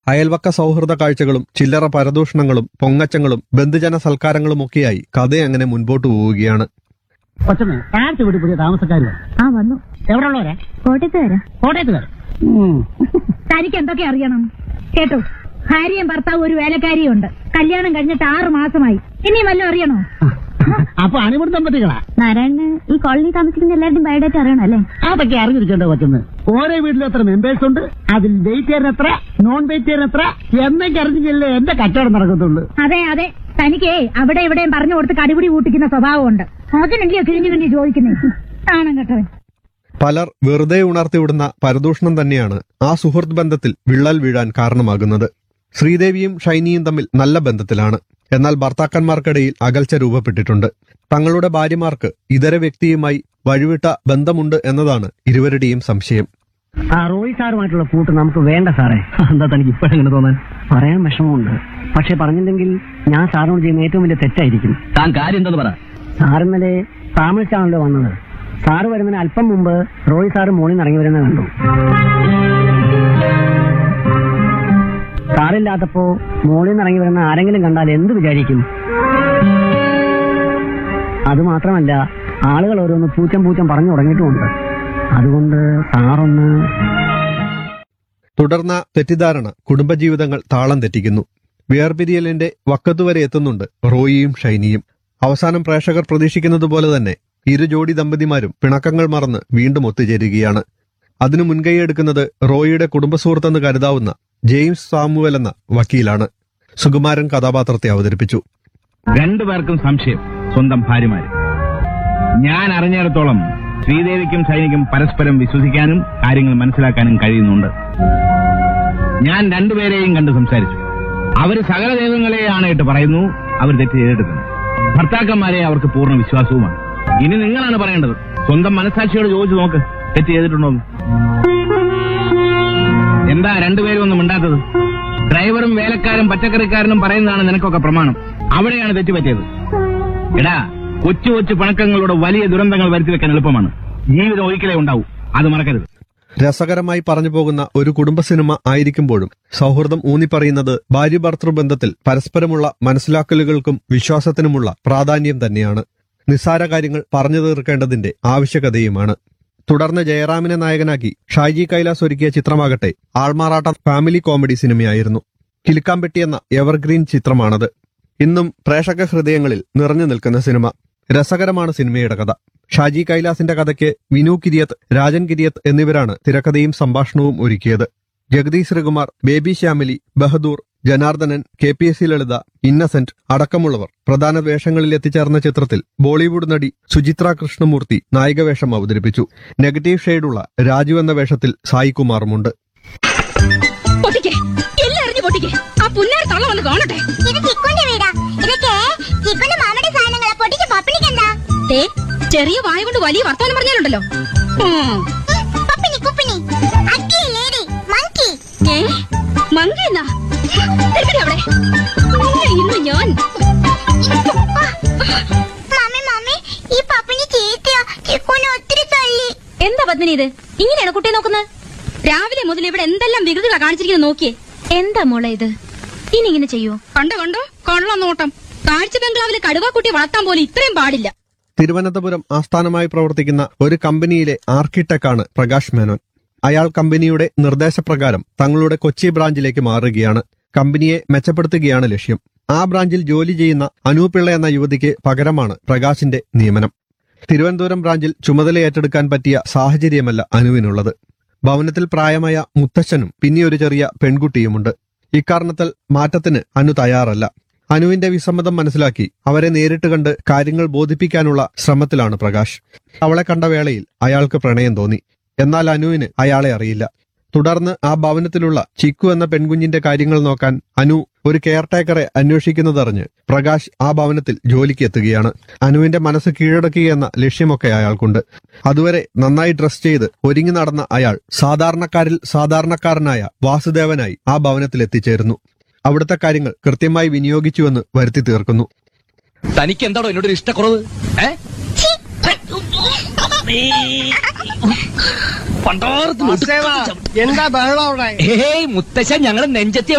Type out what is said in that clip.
അയൽവക്ക സൗഹൃദ കാഴ്ചകളും ചില്ലറ പരദൂഷണങ്ങളും പൊങ്ങച്ചങ്ങളും ബന്ധുജന സൽക്കാരങ്ങളുമൊക്കെയായി കഥ അങ്ങനെ മുൻപോട്ടു പോവുകയാണ് കൊച്ചമ്മ താഴത്തെ വീട്ടിൽ പുതിയ താമസക്കാർ ആ വന്നു എവിടെ ഉള്ളവരാ കോട്ടയത്ത് വരാം കോട്ടയത്തുകാർ തനിക്ക് എന്തൊക്കെ അറിയണം കേട്ടോ ഭാര്യയും ഭർത്താവും ഒരു വേലക്കാരിയും ഉണ്ട് കല്യാണം കഴിഞ്ഞിട്ട് ആറ് മാസമായി ഇനിയും വല്ലതും അറിയണോ അപ്പൊ അണിമുടി ദമ്പതികളാ നാരായണന് ഈ കോളനി താമസിക്കുന്ന എല്ലാവരുടെയും ബയോഡേറ്റ അറിയണം അല്ലേ അതൊക്കെ അറിഞ്ഞിരിക്കേണ്ട കൊച്ചമ്മ ഓരോ വീട്ടിലും എത്ര മെമ്പേഴ്സ് ഉണ്ട് അതിൽ വെജിറ്റേറിയൻ എത്ര നോൺ വെജിറ്റേറിയൻ എത്ര എന്നൊക്കെ അറിഞ്ഞില്ലേ എന്റെ കച്ചവടം നടക്കത്തുള്ളൂ അതെ അതെ തനിക്കേ അവിടെ ഇവിടെയും പറഞ്ഞു കൊടുത്ത് കടിപിടി കൂട്ടിക്കുന്ന സ്വഭാവമുണ്ട് അതിനല്ലയോ കിഴിഞ്ഞു കിഴിഞ്ഞു ചോദിക്കുന്നേ കാണാൻ കേട്ടവൻ പലർ വെറുതെ ഉണർത്തിവിടുന്ന പരദൂഷണം തന്നെയാണ് ആ സുഹൃത്ത് ബന്ധത്തിൽ വിള്ളൽ വീഴാൻ കാരണമാകുന്നത് ശ്രീദേവിയും ഷൈനിയും തമ്മിൽ നല്ല ബന്ധത്തിലാണ് എന്നാൽ ഭർത്താക്കന്മാർക്കിടയിൽ അകൽച്ച രൂപപ്പെട്ടിട്ടുണ്ട് തങ്ങളുടെ ഭാര്യമാർക്ക് ഇതര വ്യക്തിയുമായി വഴിവിട്ട ബന്ധമുണ്ട് എന്നതാണ് ഇരുവരുടെയും സംശയം ആ റോയ് സാറുമായിട്ടുള്ള കൂട്ട് നമുക്ക് വേണ്ട സാറേ എന്താ തനിക്ക് ഇപ്പോഴെങ്ങനെ തോന്നാൻ പറയാൻ വിഷമമുണ്ട് പക്ഷെ പറഞ്ഞില്ലെങ്കിൽ ഞാൻ സാറിനോട് ചെയ്യുന്ന ഏറ്റവും വലിയ തെറ്റായിരിക്കും താൻ കാര്യം എന്തെന്ന് പറ സാർ ഇന്നലെ താമസിച്ചാണല്ലോ വന്നത് സാറ് വരുന്നതിന് അല്പം മുമ്പ് റോയ് സാറ് മോളിൽ നിന്ന് ഇറങ്ങി വരുന്നത് കണ്ടു സാറില്ലാത്തപ്പോ മോളിൽ നിന്ന് ഇറങ്ങി വരുന്ന ആരെങ്കിലും കണ്ടാൽ എന്ത് വിചാരിക്കും അതുമാത്രമല്ല ആളുകൾ ഓരോന്ന് പൂച്ചം പൂച്ചം പറഞ്ഞു തുടങ്ങിയിട്ടുമുണ്ട് അതുകൊണ്ട് സാറൊന്ന് തുടർന്ന തെറ്റിദ്ധാരണ കുടുംബജീവിതങ്ങൾ താളം തെറ്റിക്കുന്നു വേർപിരിയലിന്റെ വക്കത്തുവരെ എത്തുന്നുണ്ട് റോയിയും ഷൈനിയും അവസാനം പ്രേക്ഷകർ പ്രതീക്ഷിക്കുന്നത് പോലെ തന്നെ ഇരു ജോഡി ദമ്പതിമാരും പിണക്കങ്ങൾ മറന്ന് വീണ്ടും ഒത്തുചേരുകയാണ് അതിനു മുൻകൈയെടുക്കുന്നത് റോയിയുടെ കുടുംബസുഹൃത്തെന്ന് കരുതാവുന്ന ജെയിംസ് സാമുവൽ എന്ന വക്കീലാണ് സുകുമാരൻ കഥാപാത്രത്തെ അവതരിപ്പിച്ചു രണ്ടുപേർക്കും സംശയം സ്വന്തം ഭാര്യമാര് ഞാൻ അറിഞ്ഞിടത്തോളം ശ്രീദേവിക്കും സൈനിക്കും പരസ്പരം വിശ്വസിക്കാനും കാര്യങ്ങൾ മനസ്സിലാക്കാനും കഴിയുന്നുണ്ട് ഞാൻ രണ്ടുപേരെയും കണ്ട് സംസാരിച്ചു അവര് സകല ദൈവങ്ങളെയാണ് ഇട്ട് പറയുന്നു അവർ തെറ്റ് ചെയ്തെടുക്കുന്നു ഭർത്താക്കന്മാരെ അവർക്ക് പൂർണ്ണ വിശ്വാസവുമാണ് ഇനി നിങ്ങളാണ് പറയേണ്ടത് സ്വന്തം മനസാക്ഷിയോട് ചോദിച്ചു നോക്ക് തെറ്റ് ചെയ്തിട്ടുണ്ടോ എന്താ രണ്ടുപേരും ഒന്നും മിണ്ടാത്തത് ഡ്രൈവറും വേലക്കാരും പച്ചക്കറിക്കാരനും പറയുന്നതാണ് നിനക്കൊക്കെ പ്രമാണം അവിടെയാണ് തെറ്റുപറ്റിയത് എടാ കൊച്ചു കൊച്ചു പണക്കങ്ങളുടെ വലിയ ദുരന്തങ്ങൾ വരുത്തി വെക്കാൻ എളുപ്പമാണ് ജീവിതം ഒരിക്കലേ ഉണ്ടാവൂ അത് മറക്കരുത് രസകരമായി പറഞ്ഞു പോകുന്ന ഒരു കുടുംബ സിനിമ ആയിരിക്കുമ്പോഴും സൗഹൃദം ഊന്നിപ്പറയുന്നത് ഭാര്യ ഭർത്തൃ ബന്ധത്തിൽ പരസ്പരമുള്ള മനസ്സിലാക്കലുകൾക്കും വിശ്വാസത്തിനുമുള്ള പ്രാധാന്യം തന്നെയാണ് നിസ്സാര കാര്യങ്ങൾ പറഞ്ഞു തീർക്കേണ്ടതിന്റെ ആവശ്യകതയുമാണ് തുടർന്ന് ജയറാമിനെ നായകനാക്കി ഷാജി കൈലാസ് ഒരുക്കിയ ചിത്രമാകട്ടെ ആൾമാറാട്ട ഫാമിലി കോമഡി സിനിമയായിരുന്നു കിലുക്കാമ്പെട്ടി എന്ന എവർഗ്രീൻ ചിത്രമാണത് ഇന്നും പ്രേക്ഷക ഹൃദയങ്ങളിൽ നിറഞ്ഞു നിൽക്കുന്ന സിനിമ രസകരമാണ് സിനിമയുടെ കഥ ഷാജി കൈലാസിന്റെ കഥയ്ക്ക് വിനു കിരിയത്ത് രാജൻ കിരിയത്ത് എന്നിവരാണ് തിരക്കഥയും സംഭാഷണവും ഒരുക്കിയത് Jagadish Sreekumar baby Shamili Bahadoor Janardhanan K P S C Lalitha Innocent അടക്കമുള്ളവർ പ്രധാന വേഷങ്ങളിൽ എത്തിച്ചേർന്ന ചിത്രത്തിൽ ബോളിവുഡ് നടി സുചിത്ര കൃഷ്ണമൂർത്തി നായികവേഷം അവതരിപ്പിച്ചു നെഗറ്റീവ് ഷെയ്ഡുള്ള രാജു എന്ന വേഷത്തിൽ സായികുമാറുമുണ്ട് പൊട്ടിക്കേ എല്ലാം അറിഞ്ഞു പൊട്ടിക്കേ ആ പുന്നാരി തള്ള വന്ന് കാണട്ടെ ഇത് ചിക്കുന്റെ വീടാ ഇതൊക്കെ ചിക്കുന്റെ മാമയുടെ സാധനങ്ങളാ പൊട്ടിച്ച് പപ്പിണിക്കെന്താ ദേ ചെറിയ വായ കൊണ്ട് വലിയ വർത്താനം പറഞ്ഞാലുണ്ടല്ലോ ഉം. പപ്പിണി കുപ്പിണി അക്കി ലേഡി മങ്കി ഏ മങ്കയെന്നാ തിരുപ്പതി അവിടെ നിന്നെ ഇന്ന് ഞാൻ മമ്മി മമ്മി ഈ പപ്പിണി ചീത്തയാ ചിക്കുനെ ഒത്തിരി തല്ലി എന്താ പത്മിനി ഇത് ഇങ്ങനെയാണ് കുട്ടിയെ നോക്കുന്നത് രാവിലെ മുതൽ ഇവിടെ എന്തെല്ലാം വികൃതികളാ കാണിച്ചിരിക്കുന്നത് നോക്കിയേ എന്താ മോളെ ഇത് ഇനി ഇങ്ങനെ ചെയ്യൂ കണ്ടോ കണ്ടോ കള്ള നോട്ടം കാഴ്ച ബംഗ്ലാവിലെ കടുവാക്കുട്ടി വളർത്താൻ പോലും ഇത്രയും പാടില്ല തിരുവനന്തപുരം ആസ്ഥാനമായി പ്രവർത്തിക്കുന്ന ഒരു കമ്പനിയിലെ ആർക്കിടെക്ടാണ് പ്രകാശ് മേനോൻ അയാൾ കമ്പനിയുടെ നിർദ്ദേശപ്രകാരം തങ്ങളുടെ കൊച്ചി ബ്രാഞ്ചിലേക്ക് മാറുകയാണ് കമ്പനിയെ മെച്ചപ്പെടുത്തുകയാണ് ലക്ഷ്യം ആ ബ്രാഞ്ചിൽ ജോലി ചെയ്യുന്ന അനൂപിള്ള എന്ന യുവതിക്ക് പകരമാണ് പ്രകാശിന്റെ നിയമനം തിരുവനന്തപുരം ബ്രാഞ്ചിൽ ചുമതല ഏറ്റെടുക്കാൻ പറ്റിയ സാഹചര്യമല്ല അനുവിനുള്ളത് ഭവനത്തിൽ പ്രായമായ മുത്തശ്ശനും പിന്നെ ഒരു ചെറിയ പെൺകുട്ടിയുമുണ്ട് ഇക്കാരണത്താൽ മാറ്റത്തിന് അനു തയ്യാറല്ല അനുവിന്റെ വിസമ്മതം മനസ്സിലാക്കി അവരെ നേരിട്ട് കണ്ട് കാര്യങ്ങൾ ബോധിപ്പിക്കാനുള്ള ശ്രമത്തിലാണ് പ്രകാശ് അവളെ കണ്ട വേളയിൽ അയാൾക്ക് പ്രണയം തോന്നി എന്നാൽ അനുവിന് അയാളെ അറിയില്ല തുടർന്ന് ആ ഭവനത്തിലുള്ള ചിക്കു എന്ന പെൺകുഞ്ഞിന്റെ കാര്യങ്ങൾ നോക്കാൻ അനു ഒരു കെയർടേക്കറെ അന്വേഷിക്കുന്നതറിഞ്ഞ് പ്രകാശ് ആ ഭവനത്തിൽ ജോലിക്ക് എത്തുകയാണ് അനുവിന്റെ മനസ്സ് കീഴടക്കുകയെന്ന ലക്ഷ്യമൊക്കെ അയാൾക്കുണ്ട് അതുവരെ നന്നായി ഡ്രസ് ചെയ്ത് ഒരുങ്ങി നടന്ന അയാൾ സാധാരണക്കാരിൽ സാധാരണക്കാരനായ വാസുദേവനായി ആ ഭവനത്തിൽ എത്തിച്ചേരുന്നു അവിടുത്തെ കാര്യങ്ങൾ കൃത്യമായി വിനിയോഗിച്ചുവെന്ന് വരുത്തി തീർക്കുന്നു തനിക്ക് എന്താണോ എന്നോട് ഇഷ്ടക്കുറവ് ഏ പണ്ടാറത്തിന് എന്താ ബഹളം അവിടെ ഏയ് മുത്തശ്ശ ഞങ്ങളെ നെഞ്ചത്തി